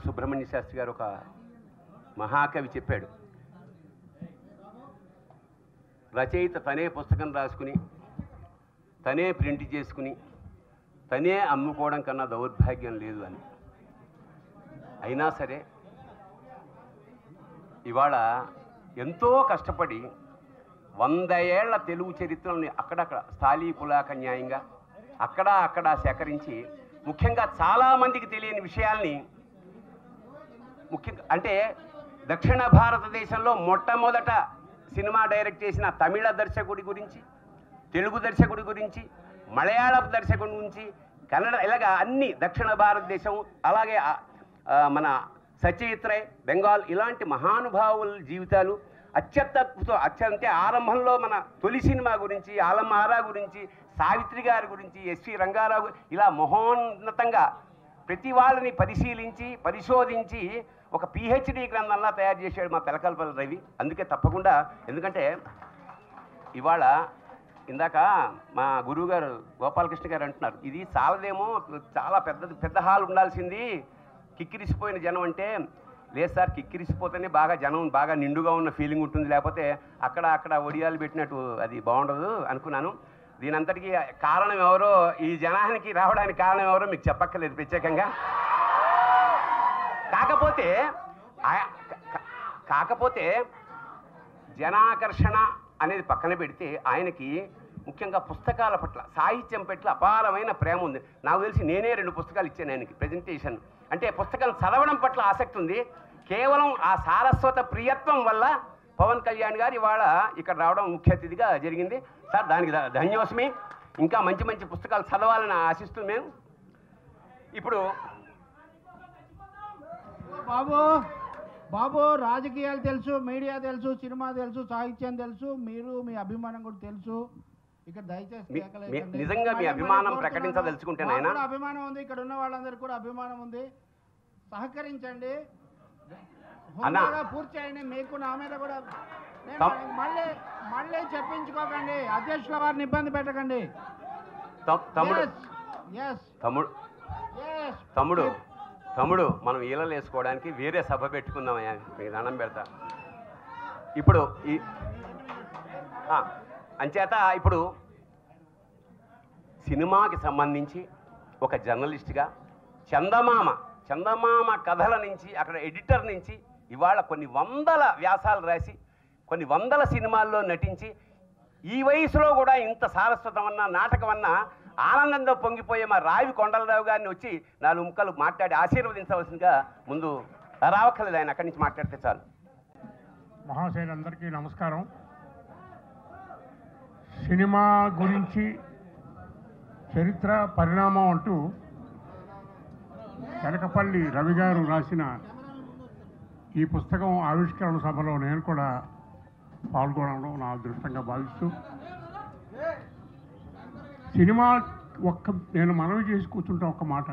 సుబ్రహ్మణ్య శాస్త్రి గారు ఒక మహాకవి చెప్పాడు రచయిత తనే పుస్తకం రాసుకుని తనే ప్రింట్ చేసుకుని తనే అమ్ముకోవడం కన్నా దౌర్భాగ్యం లేదు అని అయినా సరే ఇవాళ ఎంతో కష్టపడి వంద ఏళ్ల తెలుగు చరిత్రని అక్కడక్కడ స్థాళీపులాక న్యాయంగా అక్కడ అక్కడ సేకరించి ముఖ్యంగా చాలామందికి తెలియని విషయాల్ని ముఖ్యంగా అంటే దక్షిణ భారతదేశంలో మొట్టమొదట సినిమా డైరెక్ట్ చేసిన తమిళ దర్శకుడి గురించి తెలుగు దర్శకుడి గురించి మలయాళపు దర్శకుడి గురించి కన్నడ ఇలాగా అన్ని దక్షిణ భారతదేశం అలాగే ఆ, ఆ, మన సచయిత్రే బెంగాల్ ఇలాంటి మహానుభావుల జీవితాలు అత్యద్భుతం అత్యంత ఆరంభంలో మన తొలి సినిమా గురించి ఆలం ఆరా గురించి సావిత్రి గారి గురించి ఎస్వి రంగారావు ఇలా మహోన్నతంగా ప్రతి వాళ్ళని పరిశీలించి పరిశోధించి ఒక పిహెచ్డి గ్రంథంలా తయారు చేశాడు మా తెలకల్పల రవి అందుకే తప్పకుండా ఎందుకంటే ఇవాళ ఇందాక మా గురువుగారు గోపాలకృష్ణ గారు అంటున్నారు ఇది చాలదేమో చాలా పెద్ద పెద్ద హాల్ ఉండాల్సింది కిక్కిరిసిపోయిన జనం అంటే లేదు సార్ కిక్కిరిసిపోతేనే బాగా జనం బాగా నిండుగా ఉన్న ఫీలింగ్ ఉంటుంది లేకపోతే అక్కడ అక్కడ ఒడియాలు పెట్టినట్టు అది బాగుండదు అనుకున్నాను దీనంతటికీ కారణం ఎవరో ఈ జనానికి రావడానికి కారణం ఎవరో మీకు చెప్పక్కర్లేదు ప్రత్యేకంగా కాకపోతే ఆ- కా- కాకపోతే జనాకర్షణ అనేది పక్కన పెడితే ఆయనకి ముఖ్యంగా పుస్తకాల పట్ల సాహిత్యం పట్ల అపారమైన ప్రేమ ఉంది నాకు తెలిసి నేనే రెండు పుస్తకాలు ఇచ్చాను ఆయనకి ప్రజెంటేషన్ అంటే పుస్తకం చదవడం పట్ల ఆసక్తి ఉంది కేవలం ఆ సారస్వత ప్రియత్వం వల్ల పవన్ కళ్యాణ్ గారు ఇవాళ ఇక్కడ రావడం ముఖ్య అతిథిగా జరిగింది సార్ దానికి ధ- ధన్యోస్మి ఇంకా మంచి మంచి పుస్తకాలు చదవాలని ఆశిస్తూ మేము ఇప్పుడు బాబు బాబు రాజకీయాలు తెలుసు మీడియా తెలుసు సినిమా తెలుసు సాహిత్యం తెలుసు మీరు మీ అభిమానం కూడా తెలుసు ఇక్కడ దయచేసి మీ- కేకలేకండి. మీ- నిజంగా మీ మళ్ళీ అభిమానం మళ్ళీ ప్రకటించదలుచుకుంటే మాకు నాయనా? కూడా అభిమానం ఉంది ఇక్కడ ఉన్న వాళ్ళందరికీ కూడా అభిమానం ఉంది సహకరించండి అన్నా. హుందాగా పూర్తి చేయండి మీకు నా మీద కూడా నేను తమ్- మళ్ళీ మళ్ళీ చెప్పించుకోకండి అధ్యక్షుల వారిని ఇబ్బంది పెట్టకండి తమ్- తమ్ముడు ఎస్ తమ్ముడు ఎస్ తమ్ముడు తమ్ముడు మనం ఈలలు వేసుకోవడానికి వేరే సభ పెట్టుకుందామయ్యా మీకు దండం పెడతా ఇప్పుడు ఈ ఆ, అంచేత ఇప్పుడు సినిమాకి సంబంధించి ఒక జర్నలిస్ట్గా చందమామ చందమామ కథల నుంచి అక్కడ ఎడిటర్ నుంచి ఇవాళ కొన్ని వందల వ్యాసాలు రాసి కొన్ని వందల సినిమాల్లో నటించి ఈ వయసులో కూడా ఇంత సారస్వతమన్నా నాటకమన్నా ఆనందంతో పొంగిపోయే మా రావి కొండలరావు గారిని వచ్చి నాలుగు ముక్కలు మాట్లాడి ఆశీర్వదించవలసిందిగా ముందు రావక్కర్లేదు ఆయన అక్కడి నుంచి మాట్లాడితే చాలు మహాశైలందరికీ నమస్కారం సినిమా గురించి చరిత్ర పరిణామం అంటూ కనకపల్లి రవి గారు రాసిన ఈ పుస్తకం ఆవిష్కరణ సభలో నేను కూడా పాల్గొనడం నా అదృష్టంగా భావిస్తూ సినిమా ఒక్క నేను మనవి చేసి కూర్చుంటా ఒక్క మాట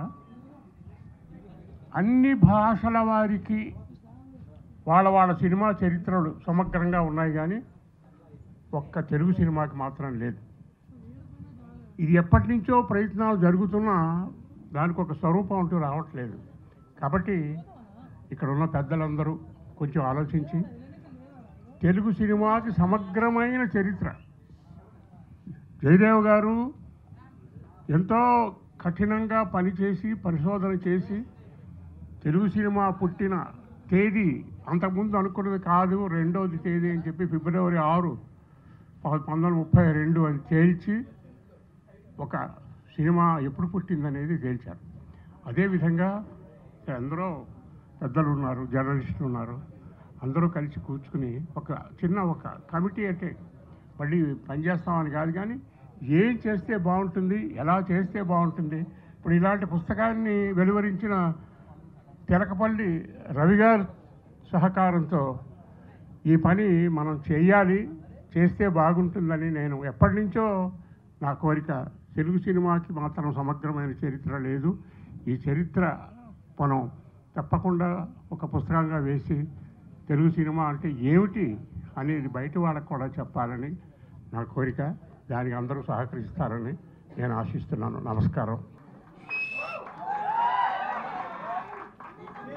అన్ని భాషల వారికి వాళ్ళ వాళ్ళ సినిమా చరిత్రలు సమగ్రంగా ఉన్నాయి కానీ ఒక్క తెలుగు సినిమాకి మాత్రం లేదు ఇది ఎప్పటి నుంచో ప్రయత్నాలు జరుగుతున్నా దానికి ఒక స్వరూపం అంటూ రావట్లేదు కాబట్టి ఇక్కడ ఉన్న పెద్దలందరూ కొంచెం ఆలోచించి తెలుగు సినిమాకి సమగ్రమైన చరిత్ర జయదేవ్ గారు ఎంతో కఠినంగా పనిచేసి పరిశోధన చేసి తెలుగు సినిమా పుట్టిన తేదీ అంతకుముందు అనుకున్నది కాదు రెండవది తేదీ అని చెప్పి ఫిబ్రవరి ఆరు పంతొమ్మిది వందల ముప్పై రెండు అని తేల్చి ఒక సినిమా ఎప్పుడు పుట్టిందనేది తేల్చారు అదేవిధంగా అందరూ పెద్దలు ఉన్నారు జర్నలిస్టులు ఉన్నారు అందరూ కలిసి కూర్చుని ఒక చిన్న ఒక కమిటీ అంటే మళ్ళీ పనిచేస్తామని కాదు కానీ ఏం చేస్తే బాగుంటుంది ఎలా చేస్తే బాగుంటుంది ఇప్పుడు ఇలాంటి పుస్తకాన్ని వెలువరించిన తెలకపల్లి రవి గారి సహకారంతో ఈ పని మనం చేయాలి చేస్తే బాగుంటుందని నేను ఎప్పటి నుంచో నా కోరిక తెలుగు సినిమాకి మాత్రం సమగ్రమైన చరిత్ర లేదు ఈ చరిత్ర మనం తప్పకుండా ఒక పుస్తకంగా వేసి తెలుగు సినిమా అంటే ఏమిటి అనేది బయట వాళ్ళకు కూడా చెప్పాలని నా కోరిక దానికి అందరూ సహకరిస్తారని నేను ఆశిస్తున్నాను నమస్కారం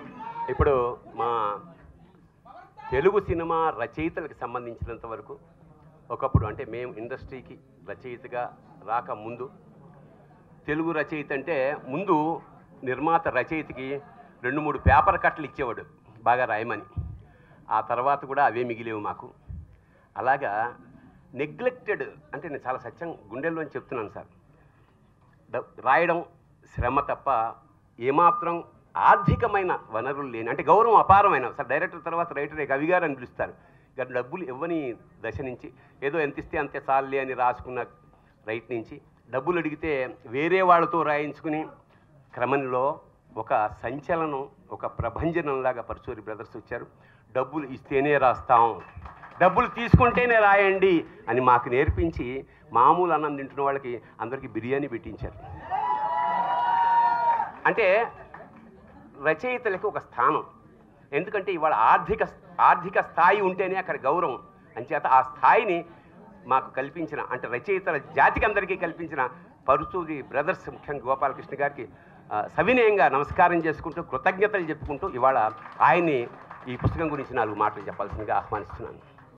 ఇప్పుడు మా తెలుగు సినిమా రచయితలకు సంబంధించినంత వరకు ఒకప్పుడు అంటే మేము ఇండస్ట్రీకి రచయితగా రాక ముందు తెలుగు రచయిత అంటే ముందు నిర్మాత రచయితకి రెండు మూడు పేపర్ కట్టలు ఇచ్చేవాడు బాగా రాయమని ఆ తర్వాత కూడా అవే మిగిలేవు మాకు అలాగా నెగ్లెక్టెడ్ అంటే నేను చాలా సత్యం గుండెల్లోని చెప్తున్నాను సార్ ద- రాయడం శ్రమ తప్ప ఏమాత్రం ఆర్థికమైన వనరులు లేని అంటే గౌరవం అపారమైన సార్ డైరెక్టర్ తర్వాత రైటర్ కవిగారు అని పిలుస్తారు కానీ డబ్బులు ఇవ్వని దశ నుంచి ఏదో ఎంత ఇస్తే అంతే చాలులే అని రాసుకున్న రైట్ నుంచి డబ్బులు అడిగితే వేరే వాళ్ళతో రాయించుకుని క్రమంలో ఒక సంచలనం ఒక ప్రభంజనంలాగా పరచూరి బ్రదర్స్ వచ్చారు డబ్బులు ఇస్తేనే రాస్తాం డబ్బులు తీసుకుంటేనే రాయండి అని మాకు నేర్పించి మామూలు అన్నం తింటున్న వాళ్ళకి అందరికీ బిర్యానీ పెట్టించారు అంటే రచయితలకు ఒక స్థానం ఎందుకంటే ఇవాళ ఆర్థిక ఆర్థిక స్థాయి ఉంటేనే అక్కడ గౌరవం అంచేత ఆ స్థాయిని మాకు కల్పించిన అంటే రచయితల జాతికి అందరికీ కల్పించిన పరుచూరి బ్రదర్స్ ముఖ్యంగా గోపాలకృష్ణ గారికి ఆ, సవినయంగా నమస్కారం చేసుకుంటూ కృతజ్ఞతలు చెప్పుకుంటూ ఇవాళ ఆయన్ని ఈ పుస్తకం గురించి నాలుగు మాటలు చెప్పాల్సిందిగా ఆహ్వానిస్తున్నాను